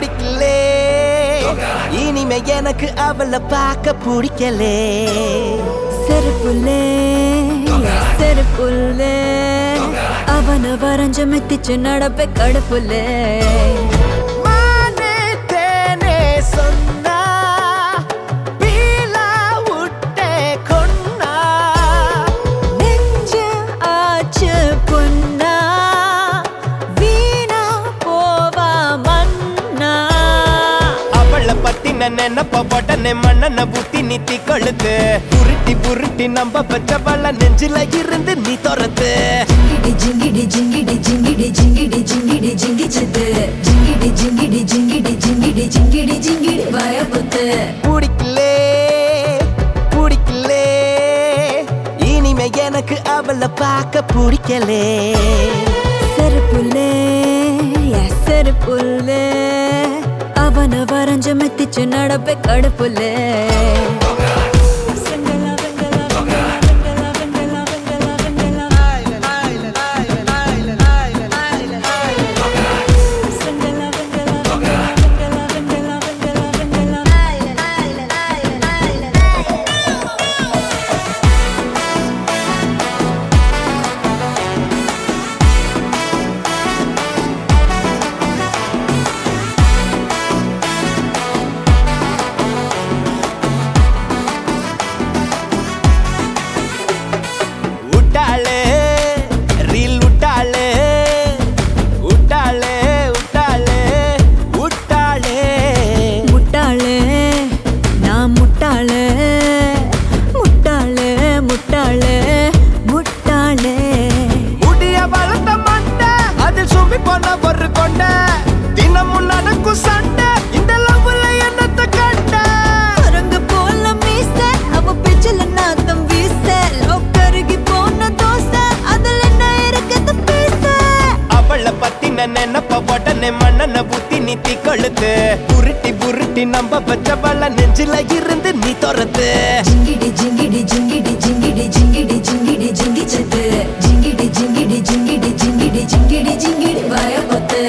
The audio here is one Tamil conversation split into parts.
பிடிக்கலே இனிமே எனக்கு அவளை பார்க்க பிடிக்கலே செருப்புள்ளே செருப்புள்ளே அவனை வரைஞ்ச மெத்திச்சு நடப்பே கடுப்புள்ளே மானே தேனே சொன்னா பீலா விட்டே கொன்னா நெஞ்ச ஆச்சு பொன்னா வீணா போவா மன்னா அவளை பத்தின நினைப்ப உடனே மண்ணன புத்தி நித்தி கொழுத்து புருட்டி புருட்டி நம்ப பச்சவள நெஞ்சில இருந்து நீ துரத்து ஜிங்கிடி ஜிங்கிடி ஜிங்கிடி ஜிங்கிடி ஜிங்கிடி ஜிங்கி சித்து ஜிங்கிடி ஜிங்கிடி ஜிங்கிடி ஜிங்கிடி ஜிங்கிடி ஜிங்கிடி வாய புத்து பிடிக்கலே பிடிக்கலே இனிமே எனக்கு அவளை பார்க்க பிடிக்கலே செருப்புள்ளே செருப்புள்ளே அவனை வரைஞ்ச மெத்திச்சு நடப்பே கடுப்புள்ளே விட்டாளே ரீல் விட்டாளே விட்டாளே விட்டாளே விட்டாளே முட்டாளே நான் முட்டாளே முட்டாளே முட்டாளே முட்டாளே முடிய வளர்த்த மண்டை அதில் சுமி போன ஒரு கொண்ட தினமும் நடக்கும் சண்டை இந்த லவ்ல என்னத்த கண்ட குரங்கு போல மீச அவ பிச்சல நாத்தம் வீச லவ் கருகி போன தோசை அதுல என்ன இருக்குது பேச அவளை பத்தின நினைப்ப உடனே மண்ணன புத்தி நித்தி கொழுத்து புருட்டி புருட்டி நம்ப பச்சவள நெஞ்சில இருந்து நீ துரத்து ஜிங்கிடி ஜிங்கிடி ஜிங்கிடி ஜிங்கிடி ஜிங்கிடி ஜிங்கிடி ஜிங்கி சத்து ஜிங்கிடி ஜிங்கிடி ஜிங்கிடி ஜிங்கிடி ஜிங்கிடி ஜிங்கிடி வாய பொத்து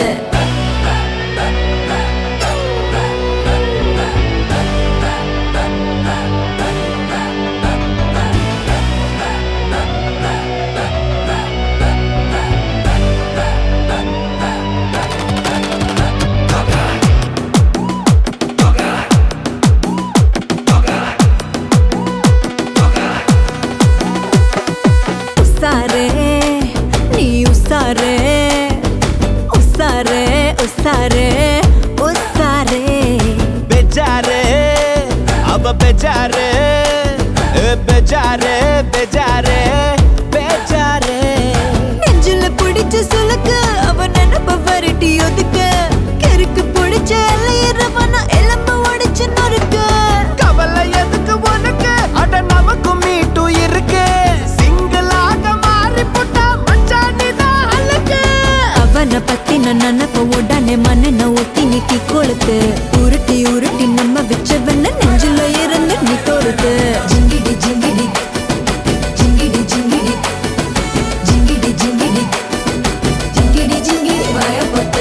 உசாரே நீ உசாரே உசாரே உசாரே உசாரே பெஜாரு அவ பெஜாரு ஏ பெஜாரு பெஜாரு பெஜாரு நெஞ்சில பிடிச்ச சுலுக்கு அவன் நினப்ப வரட்டி ஒதுக்க கருக்கு பிடிச்ச எல்லையிறவன எலும்பு உடைச்சு நொறுக்க கவலை எதுக்கு உனக்கு அட நமக்கும் மீட்டு இருக்கு சிங்கிளாக மாறி போட்டா மச்சான் தான் அழகு அவனை பத்தி நான் நினப்ப உடனே மண்ணெண்ண ஊத்தி நிக்கி கொளுத்து உருட்டி உருட்டி நம்ம வச்சவன நெஞ்சில இருந்து நீ தொடுத்து ஜிங்கிடி ஜிங்கிடி ஜிங்கிடி ஜிங்கிடி ஜிங்கிடி ஜிங்கிடி ஜிங்கிடி ஜிங்கிடி வாய பொத்து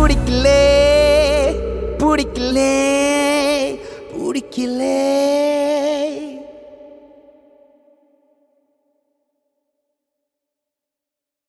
பிடிக்கலே பிடிக்கலே பிடிக்கலே